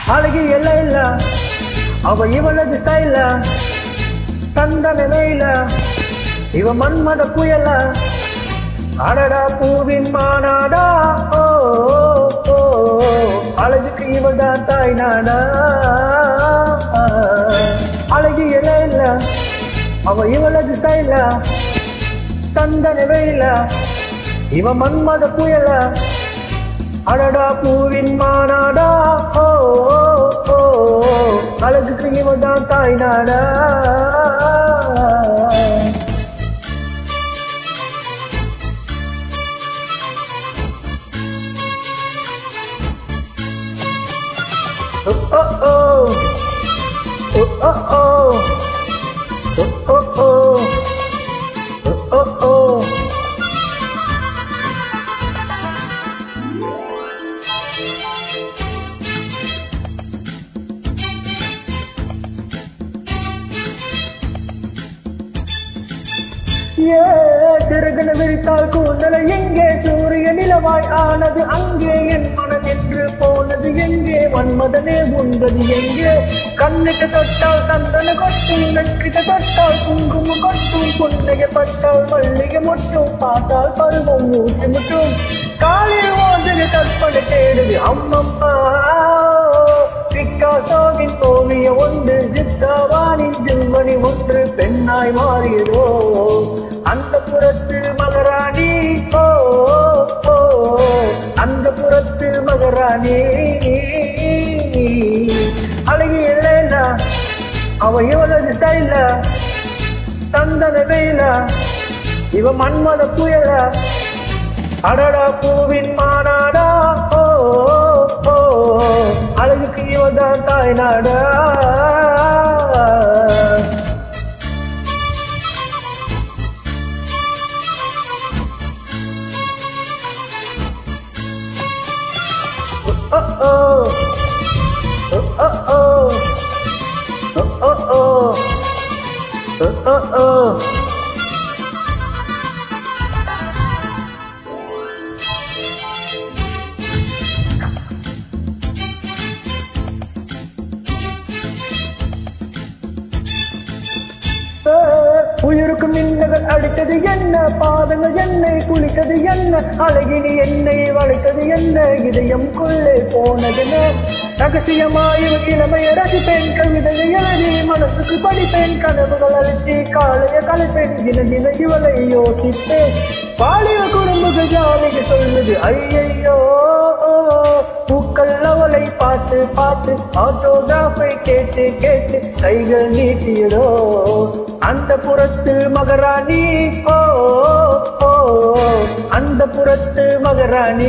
அழகி எல்லாம் இல்ல அவ இவளது ஸ்டைல தந்தன வேல இவ மன்மத புயல அடடா பூவின் மானாடா ஓ ஓ, ஓ அழகுக்கு இவதான் தாய் நாடா அழகி எல்லாம் இல்ல அவ இவளது ஸ்டைல தந்தன வேல இவ மன்மத புயல அடடா பூவின் மானாடா ஓ ஓ, ஓ அழகுக்கு இவதான் தாய் நாடா ஓ ஓ ஓ ஓ ஓ ஓ ஓ ஓ ஓ ஓ ஓ ஏ சிறகன விரித்தால் கூந்தலை எங்கே சூரிய நிலவாய் ஆனது அங்கே என் மனம் என்று போனது எங்கே மன்மதனே உண்பது எங்கே கண்ணுக்கு தொட்டால் சந்தன கொட்டும் நெற்றிக்கு தொட்டால் குங்குமம் கொட்டும் புன்னைய பட்டால் மல்லிகை முட்டும் பார்த்தால் பருவம் ஊசி முட்டும் காலில் ஓதுது கற்பனை தேடுது அம்மம்மா பிக்காசோவின் ஓவிய ஒன்று ஜித்தாவானின் ஜிம்மணி ஒன்று பெண்ணாய் மாறியதோ அந்த புறத்து மகராணி ஓ ஓ, ஓ அந்த புறத்து மகராணி அழகி இல்லைன்னா அவ இவளது ஸ்டைல தந்தன வெயில இவ மன்மத புயல அடடா பூவின் மாநாடா ஓ ஓ, ஓ அழகுக்கு இவதான் தாய் நாடா ஓ ஓ ஓ ஓ ஓ ஓ ஓ ஓ ஓ ஓ உயிருக்கு மின்னகள் அடித்தது என்ன பாதங்கள் என்னை குளித்தது என்ன அழகினி என்னை வளைத்தது என்ன இதயம் கொள்ளே போனதென ரகசியமாய் இளமைய ரசிப்பேன் கவிதையை எழுதி மனசுக்கு படிப்பேன் கனவுகள் அழிச்சி காலைய கலைப்பேன் தின தின இவளை யோசிப்பேன் பாலிய குறும்புகள் ஜாலிக சொல்லுது ஐயையோ பூக்கள் அவளை பார்த்து பார்த்து ஆட்டோகிராஃபை கேட்டு கேட்டு கைகள் நீட்டியதோ அந்த புறத்து மகராணி ஓ ஓ அந்த புறத்து மகராணி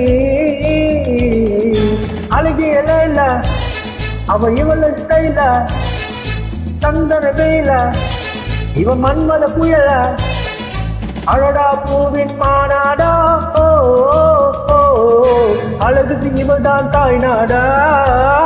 அழகிய லைல அவ இவள ஸ்டைல சந்தன வேல இவ மன்மத புயல அழடா பூவின் மாநாடா ஓ ஓ, ஓ அழகுக்கு இவதான் தாய் நாடா